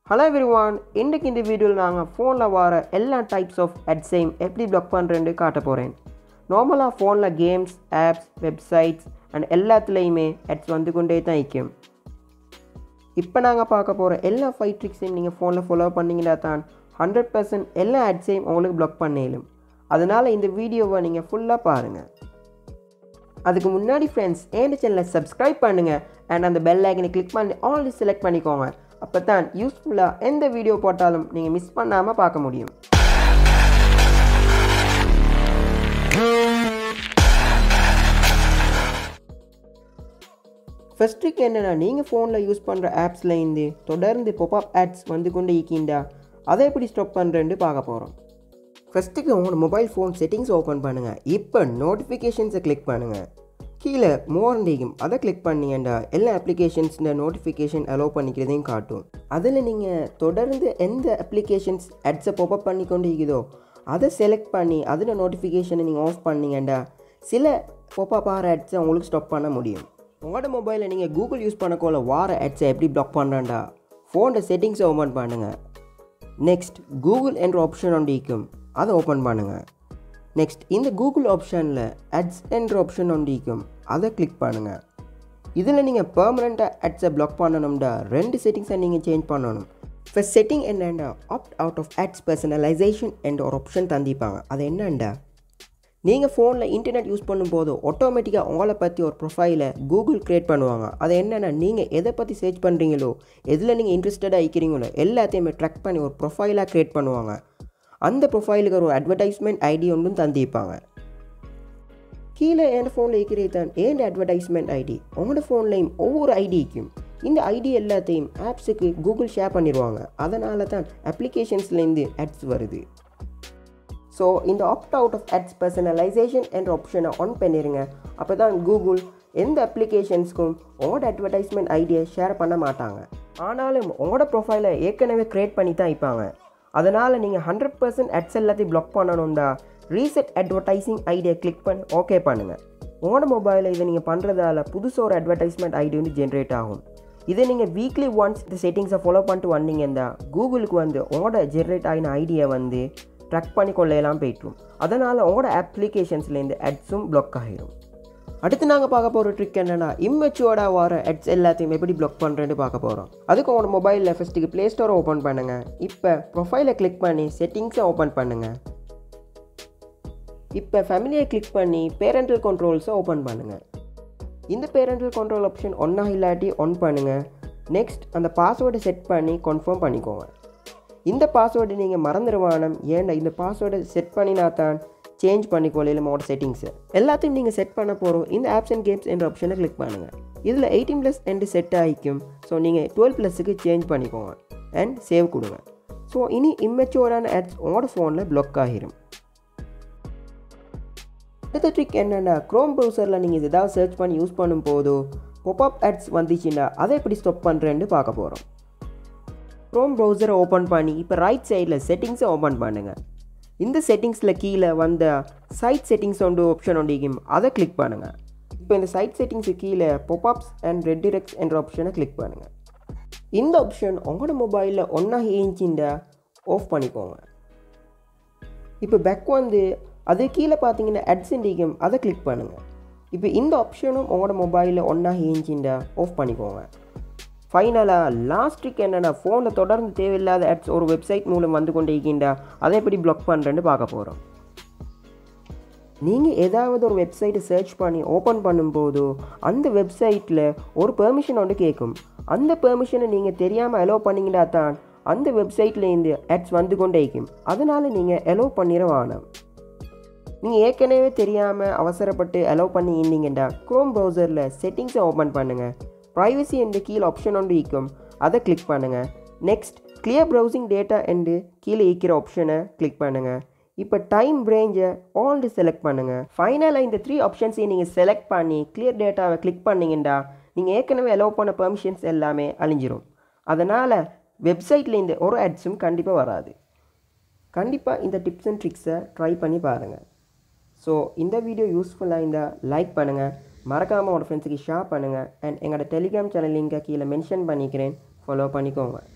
hello everyone இன்றைக்கு இந்த வீடியோவில் நாங்கள் ஃபோனில் வர எல்லா டைப்ஸ் ஆஃப் அட்ஸையும் எப்படி பிளாக் பண்ணுறேன்னு காட்ட போகிறேன் நார்மலாக ஃபோனில் கேம்ஸ் ஆப்ஸ் வெப்சைட்ஸ் அண்ட் எல்லாத்துலேயுமே அட்ஸ் வந்து கொண்டே தான் இருக்கும் இப்போ நாங்கள் பார்க்க போகிற எல்லா ஃபைவ் ட்ரிக்ஸையும் நீங்கள் ஃபோனில் ஃபாலோ பண்ணிங்கன்னா தான் ஹண்ட்ரட் பர்சன்ட் எல்லா அட்ஸையும் உங்களுக்கு பிளாக் பண்ணிடும் அதனால் இந்த வீடியோவை நீங்கள் ஃபுல்லாக பாருங்கள் அதுக்கு முன்னாடி ஃப்ரெண்ட்ஸ் என் சேனலை சப்ஸ்கிரைப் பண்ணுங்கள் அண்ட் அந்த பெல் ஐக்கனை கிளிக் பண்ணி ஆல்ரெடி செலக்ட் பண்ணிக்கோங்க அப்போ தான் யூஸ்ஃபுல்லாக எந்த வீடியோ போட்டாலும் நீங்கள் மிஸ் பண்ணாமல் பார்க்க முடியும் ஃபர்ஸ்ட் ட்ரிக் என்னென்னா நீங்கள் ஃபோனில் யூஸ் பண்ணுற ஆப்ஸ்லேருந்து தொடர்ந்து பொப்அப் ஆட்ஸ் வந்து கொண்டு இருக்கின்றா அதை எப்படி ஸ்டாப் பண்ணுறேன்னு பார்க்க போகிறோம் ஃபஸ்ட்டுக்கு உங்களோட மொபைல் ஃபோன் செட்டிங்ஸ் ஓப்பன் பண்ணுங்கள் இப்போ நோட்டிஃபிகேஷன்ஸை கிளிக் பண்ணுங்கள் கீழே மோர் இருக்கும் அதை கிளிக் பண்ணீங்கண்டா எல்லா அப்ளிகேஷன்ஸில் நோட்டிஃபிகேஷன் அலோவ் பண்ணிக்கிறதையும் காட்டும் அதில் நீங்கள் தொடர்ந்து எந்த அப்ளிகேஷன்ஸ் அட்ஸை பொப்பப் பண்ணி கொண்டு இருக்குதோ அதை செலக்ட் பண்ணி அதில் நோட்டிஃபிகேஷனை நீங்கள் ஆஃப் பண்ணீங்கண்டா சில பொப்பப் ஆகிற அட்ஸை உங்களுக்கு ஸ்டாப் பண்ண முடியும் உங்களோட மொபைலில் நீங்கள் கூகுள் யூஸ் பண்ணக்கோல வார அட்ஸை எப்படி பிளாக் பண்ணுறேன்டா ஃபோனில் செட்டிங்ஸை ஓப்பன் பண்ணுங்கள் நெக்ஸ்ட் கூகுள் என்ற ஆப்ஷன் ஒன்று இருக்கும் அதை ஓப்பன் பண்ணுங்கள் நெக்ஸ்ட் இந்த கூகுள் ஆப்ஷனில் அட்ஸ் என்ற ஆப்ஷன் ஒன்று இருக்கும் அதை கிளிக் பண்ணுங்கள் இதில் நீங்கள் பெர்மனெண்ட்டாக அட்ஸை பிளாக் பண்ணணும்டா ரெண்டு செட்டிங்ஸை நீங்கள் சேஞ்ச் பண்ணணும் ஃபஸ்ட் செட்டிங் என்னண்டா opt out of ads personalization என்ற ஒரு ஆப்ஷன் தந்திப்பாங்க அது என்னண்டா நீங்கள் ஃபோனில் இன்டர்நெட் யூஸ் பண்ணும்போது ஆட்டோமேட்டிக்காக உங்களை பற்றி ஒரு ப்ரொஃபைலை கூகுள் க்ரியேட் பண்ணுவாங்க அது என்னென்னா நீங்கள் எதை பற்றி சர்ச் பண்ணுறீங்களோ எதில் நீங்கள் இன்ட்ரெஸ்டடாக இருக்கிறீங்களோ எல்லாத்தையுமே ட்ராக் பண்ணி ஒரு ப்ரொஃபைலாக க்ரியேட் பண்ணுவாங்க அந்த ப்ரொஃபைலுக்கு ஒரு அட்வர்டைஸ்மெண்ட் ஐடி ஒன்றும் தந்திருப்பாங்க கீழே என் ஃபோனில் இருக்கிறது தான் ஏன் அட்வர்டைஸ்மெண்ட் ஐடி உங்களோட ஃபோன்லேயும் ஒவ்வொரு ஐடிக்கும் இந்த ஐடி எல்லாத்தையும் ஆப்ஸுக்கு கூகுள் ஷேர் பண்ணிடுவாங்க அதனால தான் அப்ளிகேஷன்ஸ்லேருந்து அட்ஸ் வருது ஸோ இந்த opt out of ads personalization என்ற ஆப்ஷனை ஆன் பண்ணிடுங்க அப்போ தான் கூகுள் எந்த அப்ளிகேஷன்ஸ்க்கும் உங்களோட அட்வர்டைஸ்மெண்ட் ஐடியை ஷேர் பண்ண மாட்டாங்க ஆனாலும் உங்களோட ப்ரொஃபைலை ஏற்கனவே க்ரியேட் பண்ணி தான் இருப்பாங்க அதனால் நீங்கள் ஹண்ட்ரட் பர்சன்ட் அட்ஸ் எல்லாத்தையும் பிளாக் பண்ணணும்டா ரீசெட் அட்வர்டைசிங் ஐடியை கிளிக் பண்ணி ஓகே பண்ணுங்கள் உங்களோட மொபைலில் இதை நீங்கள் பண்ணுறதால புதுசாக ஒரு அட்வர்டைஸ்மெண்ட் ஐடி வந்து ஜென்ரேட் ஆகும் இதை நீங்கள் வீக்லி ஒன்ஸ் இந்த செட்டிங்ஸை ஃபாலோ பண்ணிட்டு வந்தீங்கன்னா கூகுளுக்கு வந்து உங்களோட ஜென்ரேட் ஆகின ஐடியை வந்து ட்ராக் பண்ணி கொள்ளையெல்லாம் போயிட்டுரும் அதனால் உங்களோட அப்ளிகேஷன்ஸ்லேருந்து அட்ஸும் பிளாக் ஆகிரும் அடுத்து நாங்கள் பார்க்க போகிற ட்ரிக் என்னென்னா இம்மெச்சுவர்டாக வர அட்ஸ் எல்லாத்தையும் எப்படி பிளாக் பண்ணுறேன்னு பார்க்க போகிறோம் அதுக்கு உங்களோட மொபைலில் ஃபஸ்ட்டுக்கு ப்ளே ஸ்டோரை ஓப்பன் பண்ணுங்கள் இப்போ ப்ரொஃபைலை கிளிக் பண்ணி செட்டிங்ஸை ஓப்பன் பண்ணுங்கள் இப்போ ஃபேமிலியை கிளிக் பண்ணி பேரண்டல் கண்ட்ரோல்ஸை ஓப்பன் பண்ணுங்கள் இந்த பேரண்டல் கண்ட்ரோல் ஆப்ஷன் ஒன்றா இல்லாட்டி ஒன் பண்ணுங்கள் நெக்ஸ்ட் அந்த பாஸ்வேர்டை செட் பண்ணி கன்ஃபார்ம் பண்ணிக்கோங்க இந்த பாஸ்வேர்டு நீங்கள் மறந்துடுவானம் ஏன்டா இந்த பாஸ்வேர்டை செட் பண்ணினா தான் சேஞ்ச் பண்ணிக்கொள்ளையில் உங்களோட செட்டிங்ஸை எல்லாத்தையும் நீங்கள் செட் பண்ண போகிறோம் இந்த ஆப்ஸ் அண்ட் கேம்ஸ் என்ற ஆப்ஷனை கிளிக் பண்ணுங்கள் இதில் எயிட்டீன் ப்ளஸ் என்று செட் ஆகிக்கும் ஸோ நீங்கள் டுவெல் ப்ளஸுக்கு சேஞ்ச் பண்ணிக்கோங்க அண்ட் சேவ் கொடுங்க ஸோ இனி இம்மெச்சூரான ஆட்ஸ் உங்களோட ஃபோனில் பிளாக் ஆகிரும் அடுத்த ட்ரிக் என்னென்னா க்ரோம் ப்ரௌசரில் நீங்கள் ஏதாவது சர்ச் பண்ணி யூஸ் பண்ணும் போதோ பொப்அப் ஆட்ஸ் வந்துச்சுன்னா அதை எப்படி ஸ்டாப் பண்ணுறேன்னு பார்க்க போகிறோம் க்ரோம் ப்ரௌசரை ஓப்பன் பண்ணி இப்போ ரைட் சைடில் செட்டிங்ஸை ஓப்பன் பண்ணுங்கள் இந்த செட்டிங்ஸில் கீழே வந்த சைட் செட்டிங்ஸ் ஒன்று ஆப்ஷன் ஒன்றிக்கும் அதை கிளிக் பண்ணுங்கள் இப்போ இந்த சைட் செட்டிங்ஸு கீழே பொப்அப்ஸ் அண்ட் ரெட்டிரெக்ஸ் என்ற ஆப்ஷனை கிளிக் பண்ணுங்கள் இந்த ஆப்ஷன் உங்களோட மொபைலில் ஒன்றா இன்ச்சிண்ட ஆஃப் பண்ணிக்கோங்க இப்போ பேக் வந்து அது கீழே பார்த்தீங்கன்னா அட்ஸ் இண்டிக்கும் அதை கிளிக் பண்ணுங்கள் இப்போ இந்த ஆப்ஷனும் உங்களோட மொபைலில் ஒன்றா இன்ச்சிண்ட ஆஃப் பண்ணிக்கோங்க ஃபைனலாக லாஸ்ட் ட்ரிக் என்னென்னா ஃபோனில் தொடர்ந்து தேவையில்லாத ஆட்ஸ் ஒரு வெப்சைட் மூலம் வந்து கொண்டு இருக்கின்றா அதை எப்படி பிளாக் பண்ணுறேன்னு பார்க்க போகிறோம் நீங்கள் ஏதாவது ஒரு வெப்சைட்டை சர்ச் பண்ணி ஓப்பன் பண்ணும்போது அந்த வெப்சைட்டில் ஒரு பெர்மிஷன் ஒன்று கேட்கும் அந்த பெர்மிஷனை நீங்கள் தெரியாமல் அலோவ் பண்ணிங்கன்னா தான் அந்த வெப்சைட்லேருந்து ஆட்ஸ் வந்து கொண்டே இருக்கும் அதனால் நீங்கள் அலோவ் பண்ணிட வேணாம் நீங்கள் ஏற்கனவே தெரியாமல் அவசரப்பட்டு அலோவ் பண்ணி இருந்தீங்கன்னா க்ரோம் ப்ரௌசரில் செட்டிங்ஸை ஓப்பன் பண்ணுங்கள் ப்ரைவசி என்ற கீழே ஆப்ஷன் ஒன்று இருக்கும் அதை கிளிக் பண்ணுங்கள் நெக்ஸ்ட் கிளியர் ப்ரௌசிங் டேட்டா என்று கீழே இருக்கிற ஆப்ஷனை கிளிக் பண்ணுங்கள் இப்போ டைம் ரேஞ்சை ஆல்டு செலக்ட் பண்ணுங்கள் ஃபைனலாக இந்த த்ரீ ஆப்ஷன்ஸையும் நீங்கள் செலக்ட் பண்ணி கிளியர் டேட்டாவை கிளிக் பண்ணிங்கன்னா நீங்கள் ஏற்கனவே அலோவ் பண்ண பெர்மிஷன்ஸ் எல்லாமே அழிஞ்சிரும் அதனால் வெப்சைட்டில் இந்த ஒரு ஆட்ஸும் கண்டிப்பாக வராது கண்டிப்பாக இந்த டிப்ஸ் அண்ட் ட்ரிக்ஸை ட்ரை பண்ணி பாருங்கள் ஸோ இந்த வீடியோ யூஸ்ஃபுல்லாக இருந்தால் லைக் பண்ணுங்கள் மறக்காமல் உங்களோட ஃப்ரெண்ட்ஸுக்கு ஷேர் பண்ணுங்கள் அண்ட் எங்களோட டெலிகிராம் சேனல் லிங்கை கீழே மென்ஷன் பண்ணிக்கிறேன் ஃபாலோ பண்ணிக்கோங்க